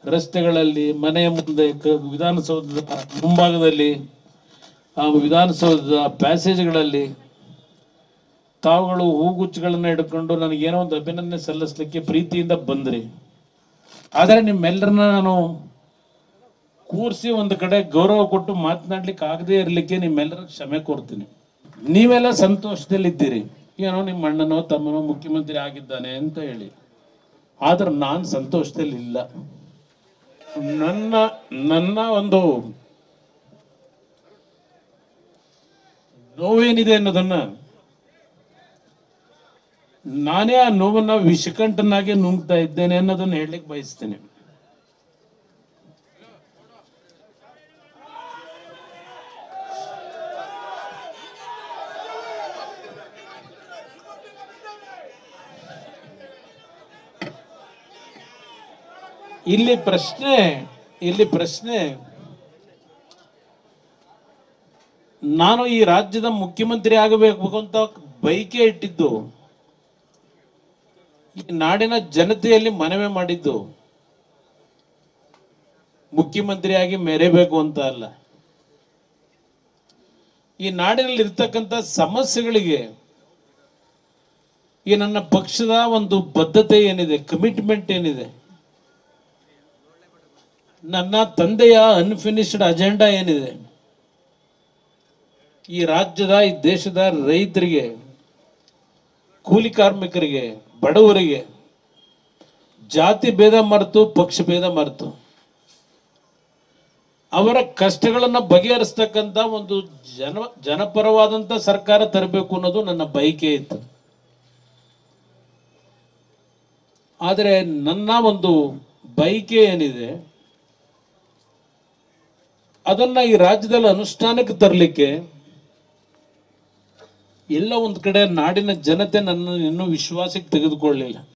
ರಸ್ತೆಗಳಲ್ಲಿ ಮನೆಯ ಮುಂದೆ ಕ- ವಿಧಾನಸೌಧದ ಮುಂಭಾಗದಲ್ಲಿ ಆ ವಿಧಾನಸೌಧದ ಪ್ಯಾಸೇಜ್ಗಳಲ್ಲಿ ತಾವುಗಳು ಹೂಗುಚ್ಚುಗಳನ್ನು ಹಿಡ್ಕೊಂಡು ನನಗೇನೋ ಒಂದು ಅಭಿನಂದನೆ ಸಲ್ಲಿಸಲಿಕ್ಕೆ ಪ್ರೀತಿಯಿಂದ ಬಂದ್ರಿ ಆದರೆ ನಿಮ್ಮೆಲ್ಲರನ್ನ ನಾನು ಕೂರಿಸಿ ಒಂದು ಕಡೆ ಗೌರವ ಕೊಟ್ಟು ಮಾತನಾಡ್ಲಿಕ್ಕೆ ಆಗದೇ ಇರಲಿಕ್ಕೆ ನಿಮ್ಮೆಲ್ಲರ ಕ್ಷಮೆ ಕೋರ್ತೀನಿ ನೀವೆಲ್ಲ ಸಂತೋಷದಲ್ಲಿದ್ದೀರಿ ಏನೋ ನಿಮ್ಮ ಅಣ್ಣನೋ ತಮ್ಮನೋ ಮುಖ್ಯಮಂತ್ರಿ ಆಗಿದ್ದಾನೆ ಅಂತ ಹೇಳಿ ಆದ್ರೆ ನಾನು ಸಂತೋಷದಲ್ಲಿ ಇಲ್ಲ ನನ್ನ ನನ್ನ ಒಂದು ನೋವೇನಿದೆ ಅನ್ನೋದನ್ನ ನಾನೇ ಆ ನೋವನ್ನ ವಿಷಕಂಠನಾಗಿ ನುಂಗ್ತಾ ಇದ್ದೇನೆ ಅನ್ನೋದನ್ನ ಹೇಳಲಿಕ್ಕೆ ಬಯಸ್ತೇನೆ ಇಲ್ಲಿ ಪ್ರಶ್ನೆ ಇಲ್ಲಿ ಪ್ರಶ್ನೆ ನಾನು ಈ ರಾಜ್ಯದ ಮುಖ್ಯಮಂತ್ರಿ ಆಗಬೇಕು ಅಂತ ಬೈಕೆ ಇಟ್ಟಿದ್ದು ಈ ನಾಡಿನ ಜನತೆಯಲ್ಲಿ ಮನವಿ ಮಾಡಿದ್ದು ಮುಖ್ಯಮಂತ್ರಿಯಾಗಿ ಮೆರೆಬೇಕು ಅಂತ ಅಲ್ಲ ಈ ನಾಡಿನಲ್ಲಿ ಇರ್ತಕ್ಕಂಥ ಸಮಸ್ಯೆಗಳಿಗೆ ಈ ನನ್ನ ಪಕ್ಷದ ಒಂದು ಬದ್ಧತೆ ಏನಿದೆ ಕಮಿಟ್ಮೆಂಟ್ ಏನಿದೆ ನನ್ನ ತಂದೆಯ ಅನ್ಫಿನಿಶ್ಡ್ ಅಜೆಂಡಾ ಏನಿದೆ ಈ ರಾಜ್ಯದ ಈ ದೇಶದ ರೈತರಿಗೆ ಕೂಲಿ ಕಾರ್ಮಿಕರಿಗೆ ಬಡವರಿಗೆ ಜಾತಿ ಭೇದ ಮರೆತು ಪಕ್ಷ ಭೇದ ಮರೆತು ಅವರ ಕಷ್ಟಗಳನ್ನು ಬಗೆಹರಿಸ್ತಕ್ಕಂಥ ಒಂದು ಜನ ಜನಪರವಾದಂಥ ಸರ್ಕಾರ ತರಬೇಕು ಅನ್ನೋದು ನನ್ನ ಬಯಕೆ ಇತ್ತು ಆದರೆ ನನ್ನ ಒಂದು ಬಯಕೆ ಏನಿದೆ ಅದನ್ನ ಈ ರಾಜ್ಯದಲ್ಲಿ ಅನುಷ್ಠಾನಕ್ಕೆ ತರಲಿಕ್ಕೆ ಎಲ್ಲ ಒಂದು ಕಡೆ ನಾಡಿನ ಜನತೆ ನನ್ನ ಇನ್ನೂ ವಿಶ್ವಾಸಕ್ಕೆ ತೆಗೆದುಕೊಳ್ಳಿಲ್ಲ